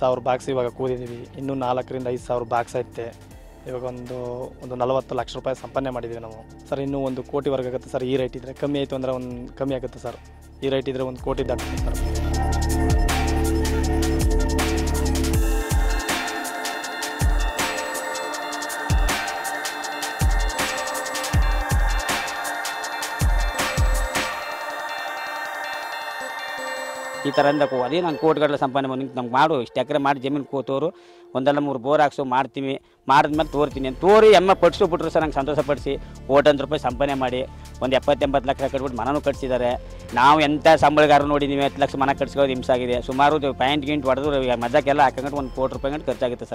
ಸಾವಿರ ಬಾಕ್ಸ್ ಇವಾಗ ಕೂದಿದ್ದೀವಿ ಇನ್ನೂ ನಾಲ್ಕರಿಂದ ಐದು ಸಾವಿರ ಬಾಕ್ಸ್ ಐತೆ ಇವಾಗ ಒಂದು ಒಂದು ನಲವತ್ತು ಲಕ್ಷ ರೂಪಾಯಿ ಸಂಪಾದನೆ ಮಾಡಿದ್ದೀವಿ ನಾವು ಸರ್ ಇನ್ನೂ ಒಂದು ಕೋಟಿವರೆಗೆ ಆಗುತ್ತೆ ಸರ್ ಈ ರೇಟ್ ಇದ್ದರೆ ಕಮ್ಮಿ ಆಯಿತು ಅಂದರೆ ಒಂದು ಕಮ್ಮಿ ಆಗುತ್ತೆ ಸರ್ ಈ ರೇಟ್ ಇದ್ದರೆ ಒಂದು ಕೋಟಿ ದಾಟುತ್ತೆ ಸರ್ ಈ ಥರ ಅಂದಕ್ಕೂ ಅದೇ ನಂಗೆ ಕೋಟಿಗಟ್ಟಲೆ ಸಂಪಾದನೆ ಮಾಡಿ ನಮ್ಗೆ ಮಾಡು ಇಷ್ಟು ಎಕರೆ ಮಾಡಿ ಜಮೀನು ಕೂತೋರು ಒಂದಲ್ಲ ಮೂರು ಬೋರ್ ಹಾಕ್ಸು ಮಾಡ್ತೀವಿ ಮಾಡಿದ್ಮೇಲೆ ತೋರ್ತೀನಿ ಅಂತ ತೋರಿ ಎಮ್ಮ ಪಡಿಸು ಬಿಟ್ರು ಸರ್ ನಂಗೆ ಸಂತೋಷ ಪಡಿಸಿ ಕೋಟಂತ ರೂಪಾಯಿ ಸಂಪಾದನೆ ಮಾಡಿ ಒಂದು ಎಪ್ಪತ್ತೆಂಬತ್ತು ಲಕ್ಷ ಕಟ್ಬಿಟ್ಟು ಮನನೂ ಕಟ್ಸಿದ್ದಾರೆ ನಾವು ಎಂಥ ಸಂಬಳಗಾರ ನೋಡಿದ್ದೀವಿ ಹತ್ತು ಲಕ್ಷ ಮನೆ ಕಟ್ಸ್ಕೊಳ್ಳೋದು ಹಿಂಸಾಗಿದೆ ಸುಮಾರು ಪಾಯಿಂಟ್ ಗಿಂಟ್ ಹೊಡೆದು ಮಜಕ್ಕೆಲ್ಲ ಹಾಕೊಂಡು ಒಂದು ಕೋಟಿ ರೂಪಾಯಿ ಗಂಟು ಖರ್ಚಾಗುತ್ತೆ ಸರ್